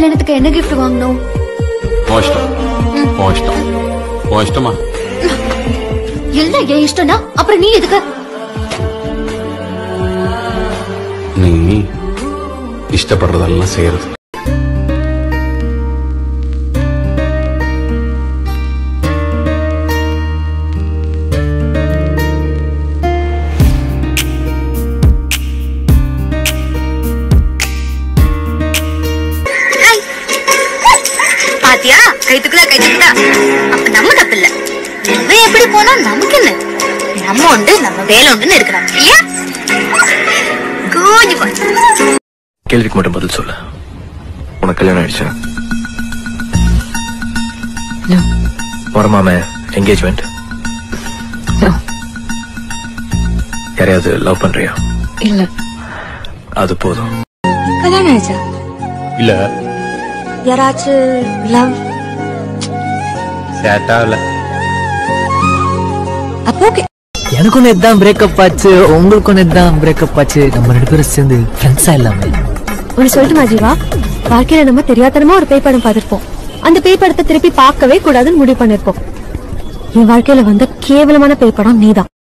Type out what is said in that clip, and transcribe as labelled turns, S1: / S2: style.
S1: கல்யாணத்துக்கு என்ன gift வாங்கணும்
S2: உன் இஷ்டம் உன் இஷ்டம் உன் இஷ்டமா
S1: எல்லாம் என் இஷ்டம்னா அப்புறம் நீ எதுக்கு
S2: நீ இஷ்டப்படுறதெல்லாம் செய்யறது
S3: பாத்தியா கைத்துக்குள்ள கைத்துக்குதா அப்ப நம்ம தப்பு இல்ல இவன் எப்படி போனா நமக்கு என்ன நம்ம உண்டு நம்ம வேலை உண்டுன்னு இருக்கிறாங்க இல்லையா கூஞ்சு போ
S4: கேள்விக்கு மட்டும் பதில் சொல்லு உனக்கு கல்யாணம் ஆயிடுச்சா வரமாம என்கேஜ்மெண்ட் யாரையாவது லவ் பண்றியா
S5: இல்ல
S4: அது போதும்
S5: கல்யாணம் ஆயிடுச்சா
S2: இல்ல
S5: யாராச்சும் லவ்
S2: சேட்டா இல்ல
S5: அப்போ ஓகே
S6: எனக்கு ஒன்று இதான் பிரேக்கப் ஆச்சு உங்களுக்கு ஒன்று இதான் பிரேக்கப் ஆச்சு நம்ம ரெண்டு பேரும் சேர்ந்து ஃப்ரெண்ட்ஸா இல்லாம
S1: ஒன்னு சொல்லிட்டு மாஜிவா வாழ்க்கையில நம்ம தெரியாதனமா ஒரு பேய் படம் பார்த்திருப்போம் அந்த பேய் படத்தை திருப்பி பார்க்கவே கூடாதுன்னு முடிவு பண்ணிருப்போம் என் வாழ்க்கையில வந்த கேவலமான பேய் படம் நீதான்